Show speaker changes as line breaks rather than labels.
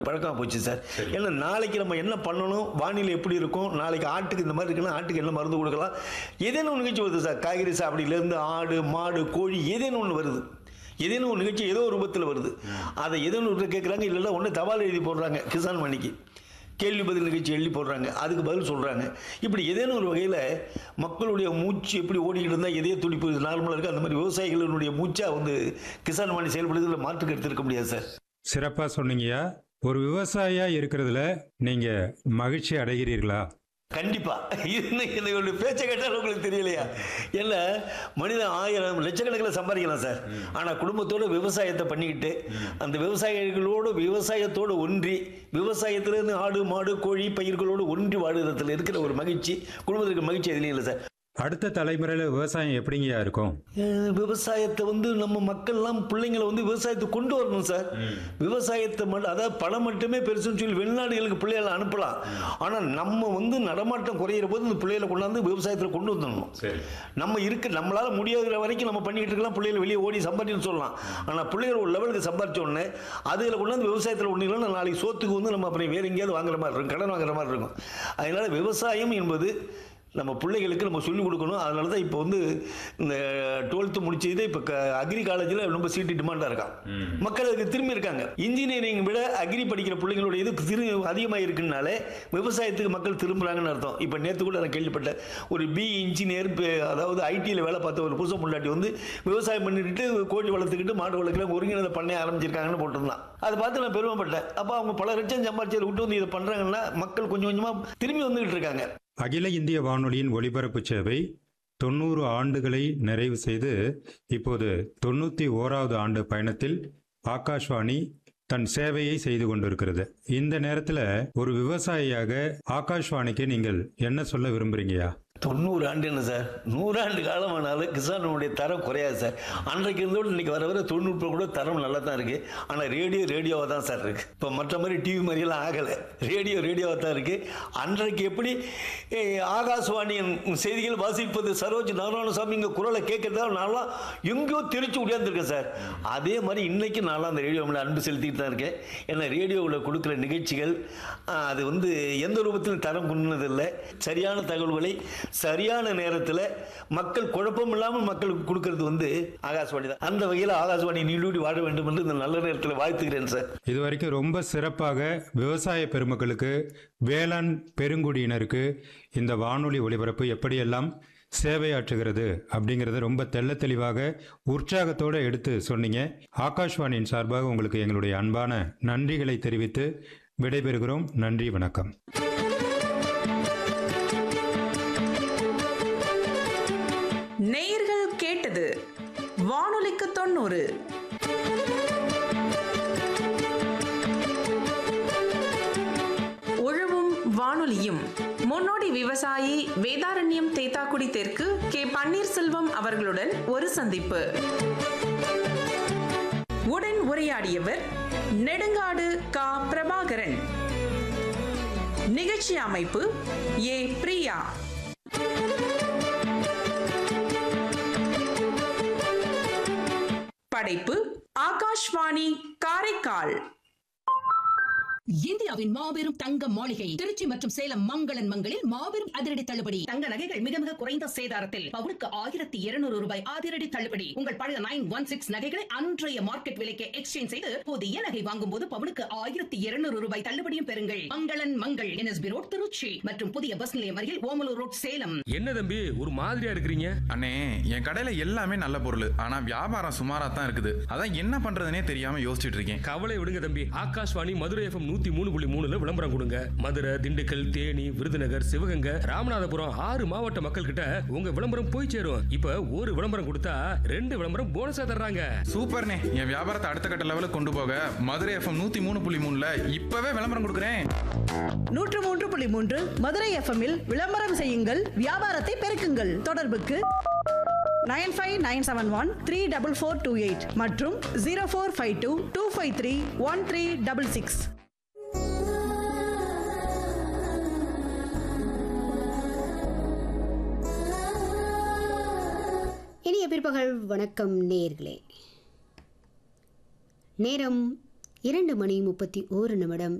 பழக்கமாக போச்சு சார் ஏன்னா நாளைக்கு நம்ம என்ன பண்ணணும் வானிலை எப்படி இருக்கும் நாளைக்கு ஆட்டுக்கு இந்த மாதிரி இருக்குன்னா ஆட்டுக்கு என்ன மருந்து கொடுக்கலாம் ஏதேனும் ஒரு நிகழ்ச்சி வருது சார் காய்கறி சாப்பிடிலேருந்து ஆடு மாடு கோழி ஏதேனும் ஒன்று வருது ஏதேனும் ஒரு நிகழ்ச்சி ஏதோ ஒரு ரூபத்தில் வருது அதை ஏதேனும் ஒரு கேட்குறாங்க இல்லைன்னா ஒன்று தபால் எழுதி போடுறாங்க கிசான் மணிக்கு கேள்வி பதில் நிகழ்ச்சி எழுதி போடுறாங்க அதுக்கு பதில் சொல்கிறாங்க இப்படி ஏதேனும் ஒரு வகையில் மக்களுடைய மூச்சு எப்படி ஓடிக்கிட்டு இருந்தால் இதய துடிப்பு நார்மலாக இருக்குது அந்த மாதிரி விவசாயிகளுடைய மூச்சாக வந்து கிசான் மணி செயல்படுறதுல மாற்று கருத்து இருக்க முடியாது சார்
சிறப்பாக சொன்னீங்கய்யா ஒரு விவசாயியா இருக்கிறதுல நீங்க மகிழ்ச்சி அடைகிறீர்களா
கண்டிப்பா இன்னைக்கு என்னுடைய பேச்சை கேட்டால் உங்களுக்கு தெரியலையா ஏன்னா மனிதன் ஆயிரம் லட்சக்கணக்கில் சம்பாதிக்கலாம் சார் ஆனால் குடும்பத்தோட விவசாயத்தை பண்ணிக்கிட்டு அந்த விவசாயிகளோடு விவசாயத்தோடு ஒன்றி விவசாயத்திலேருந்து ஆடு மாடு கோழி பயிர்களோடு ஒன்றி வாழுறதுல இருக்கிற ஒரு மகிழ்ச்சி குடும்பத்துக்கு மகிழ்ச்சி எதுலையும் இல்லை சார்
அடுத்த தலைமுறையில் விவசாயம் எப்படிங்கய்யா இருக்கும்
அஹ் விவசாயத்தை வந்து நம்ம மக்கள்லாம் பிள்ளைங்களை வந்து விவசாயத்தை கொண்டு வரணும் சார் விவசாயத்தை மட்டும் அதாவது பணம் மட்டுமே பெருசுன்னு சொல்லி வெளிநாடுகளுக்கு பிள்ளைகளை அனுப்பலாம் ஆனால் நம்ம வந்து நடமாட்டம் குறையிற போது இந்த பிள்ளைகளை கொண்டாந்து விவசாயத்தில் கொண்டு வந்துடணும் நம்ம இருக்க நம்மளால முடியாத வரைக்கும் நம்ம பண்ணிக்கிட்டு இருக்கலாம் பிள்ளைகளை வெளியே ஓடி சம்பாதின்னு சொல்லலாம் ஆனால் பிள்ளைகள் ஒரு லெவலுக்கு சம்பாதிச்ச உடனே அதில் கொண்டாந்து விவசாயத்தில் ஒன்று இல்லைன்னா நாளைக்கு சோத்துக்கு வந்து நம்ம அப்புறம் வேற எங்கேயாவது வாங்குற மாதிரி இருக்கும் கடன் வாங்குற மாதிரி இருக்கும் அதனால விவசாயம் என்பது நம்ம பிள்ளைகளுக்கு நம்ம சொல்லிக் கொடுக்கணும் அதனால தான் இப்போ வந்து இந்த டுவெல்த்து முடிச்சது இப்போ அக்ரி காலேஜில் ரொம்ப சீட்டு டிமாண்டாக இருக்கான் மக்கள் அதுக்கு திரும்பி இருக்காங்க இன்ஜினியரிங் விட அக்ரி படிக்கிற பிள்ளைங்களுடைய இது திரு அதிகமாக இருக்குனாலே விவசாயத்துக்கு மக்கள் திரும்புகிறாங்கன்னு அர்த்தம் இப்போ நேற்று கூட நான் கேள்விப்பட்டேன் ஒரு பி இன்ஜினியர் அதாவது ஐடியில் வேலை பார்த்த ஒரு புதுசு முன்னாடி வந்து விவசாயம் பண்ணிட்டு கோழி வளர்த்துக்கிட்டு மாடு வளர்க்கலாம் ஒருங்கிணைந்த பண்ணை ஆரம்பிச்சிருக்காங்கன்னு போட்டிருந்தான் அதை பார்த்து நான் பெருமைப்பட்டேன் அப்போ அவங்க பல லட்சம் சம்பாதிச்சதை விட்டு வந்து இதை பண்ணுறாங்கன்னா மக்கள் கொஞ்சம் கொஞ்சமாக திரும்பி வந்துகிட்டு இருக்காங்க
அகில இந்திய வானொலியின் ஒலிபரப்பு சேவை தொண்ணூறு ஆண்டுகளை நிறைவு செய்து இப்போது தொண்ணூற்றி ஓராவது ஆண்டு பயணத்தில் ஆகாஷ்வாணி தன் சேவையை செய்து கொண்டிருக்கிறது இந்த நேரத்தில் ஒரு விவசாயியாக ஆகாஷ்வாணிக்கு நீங்கள் என்ன சொல்ல விரும்புறீங்கயா
தொண்ணூறு ஆண்டு என்ன சார் நூறாண்டு காலம் ஆனாலும் கிசானுடைய தரம் குறையாது சார் அன்றைக்கு இருந்தோடு இன்னைக்கு வர வர தொண்ணூறு கூட தரம் நல்லா தான் இருக்கு ஆனால் ரேடியோ ரேடியோவாக தான் சார் இருக்கு இப்போ மற்ற மாதிரி டிவி மாதிரியெல்லாம் ஆகலை ரேடியோ ரேடியோவாக தான் இருக்கு அன்றைக்கு எப்படி eh, ஆகாசவாணியின் செய்திகள் வாசிப்பது சரோஜ் நாராயணசாமி இங்கே குரலை கேட்கறதால நான்லாம் எங்கேயோ தெரிச்சு உடையாந்துருக்கேன் சார் அதே மாதிரி இன்னைக்கு நான்லாம் அந்த ரேடியோ மேலே அன்பு செலுத்திட்டு தான் இருக்கேன் ஏன்னா ரேடியோவில் கொடுக்குற நிகழ்ச்சிகள் ஆஹ், அது வந்து எந்த ரூபத்திலும் தரம் குன்னதில்லை சரியான தகவல்களை சரியான நேரத்தில் மக்கள் குழப்பம் இல்லாமல் மக்களுக்கு கொடுக்கறது வந்து ஆகாசவாணி தான் அந்த வகையில் ஆகாசவாணி நீடூடி வாழ வேண்டும் என்று இந்த நல்ல நேரத்தில் வாழ்த்துகிறேன் சார்
இது வரைக்கும் ரொம்ப சிறப்பாக விவசாய பெருமக்களுக்கு வேளாண் பெருங்குடியினருக்கு இந்த வானொலி ஒலிபரப்பு எப்படியெல்லாம் சேவையாற்றுகிறது அப்படிங்கிறத ரொம்ப தெள்ள தெளிவாக உற்சாகத்தோடு எடுத்து சொன்னீங்க ஆகாஷ்வாணியின் சார்பாக உங்களுக்கு எங்களுடைய அன்பான நன்றிகளை தெரிவித்து விடைபெறுகிறோம் நன்றி வணக்கம்
நேயர்கள் கேட்டது வானொலிக்கு தொண்ணூறு உழவும் வானொலியும் முன்னோடி விவசாயி வேதாரண்யம் தேத்தாக்குடி தெற்கு கே பன்னீர்செல்வம் அவர்களுடன் ஒரு சந்திப்பு உடன் உரையாடியவர் நெடுங்காடு கா பிரபாகரன் நிகழ்ச்சி அமைப்பு ஏ பிரியா படைப்பு ஆகாஷ்வாணி காரைக்கால்
இந்தியாவின் மாபெரும் தங்க மாளிகை திருச்சி மற்றும் சேலம் மங்களன் மங்களில் மாபெரும் அதிரடி தள்ளுபடி தங்க நகைகள் மிக மிக குறைந்த சேதாரத்தில் பவுனுக்கு ஆயிரத்தி இருநூறு ரூபாய் அதிரடி தள்ளுபடி உங்கள் பழைய நைன் ஒன் சிக்ஸ் நகைகளை அன்றைய மார்க்கெட் விலைக்கு எக்ஸ்சேஞ்ச் செய்து புதிய நகை வாங்கும் போது பவுனுக்கு ஆயிரத்தி இருநூறு ரூபாய் தள்ளுபடியும் பெறுங்கள் மங்களன் மங்கள் என்எஸ்பி ரோட் திருச்சி மற்றும் புதிய பஸ் நிலையம் அருகில் ஓமலூர் ரோட் சேலம்
என்ன தம்பி ஒரு மாதிரியா இருக்கிறீங்க
அண்ணே என் கடையில எல்லாமே நல்ல பொருள் ஆனா வியாபாரம் சுமாரா தான் இருக்குது அதான் என்ன பண்றதுனே தெரியாம யோசிச்சுட்டு இருக்கேன்
கவலை விடுங்க தம்பி ஆகாஷ்வாணி மதுரை எஃப்எம் நூத்தி மூணு புள்ளி மூணுல விளம்பரம் கொடுங்க மதுரை திண்டுக்கல் தேனி விருதுநகர் சிவகங்கை ராமநாதபுரம் ஆறு மாவட்ட மக்கள் கிட்ட உங்க விளம்பரம் போய் சேரும் இப்ப ஒரு விளம்பரம் கொடுத்தா ரெண்டு விளம்பரம் போனஸா தர்றாங்க
சூப்பர்ண்ணே என் வியாபாரத்தை அடுத்த கட்ட லெவலுக்கு கொண்டு போக மதுரை எஃப்எம் நூத்தி மூணு புள்ளி மூணுல இப்பவே விளம்பரம் கொடுக்குறேன்
நூற்று மூன்று புள்ளி மூன்று மதுரை எஃப்எம்மில் விளம்பரம் செய்யுங்கள் வியாபாரத்தை பெருக்குங்கள் தொடர்புக்கு nine five nine seven one three double four two eight மற்றும் zero four five two two five three one three double six
இனிய பிற்பகல் வணக்கம் நேர்களே நேரம் இரண்டு மணி முப்பத்தி ஓரு நிமிடம்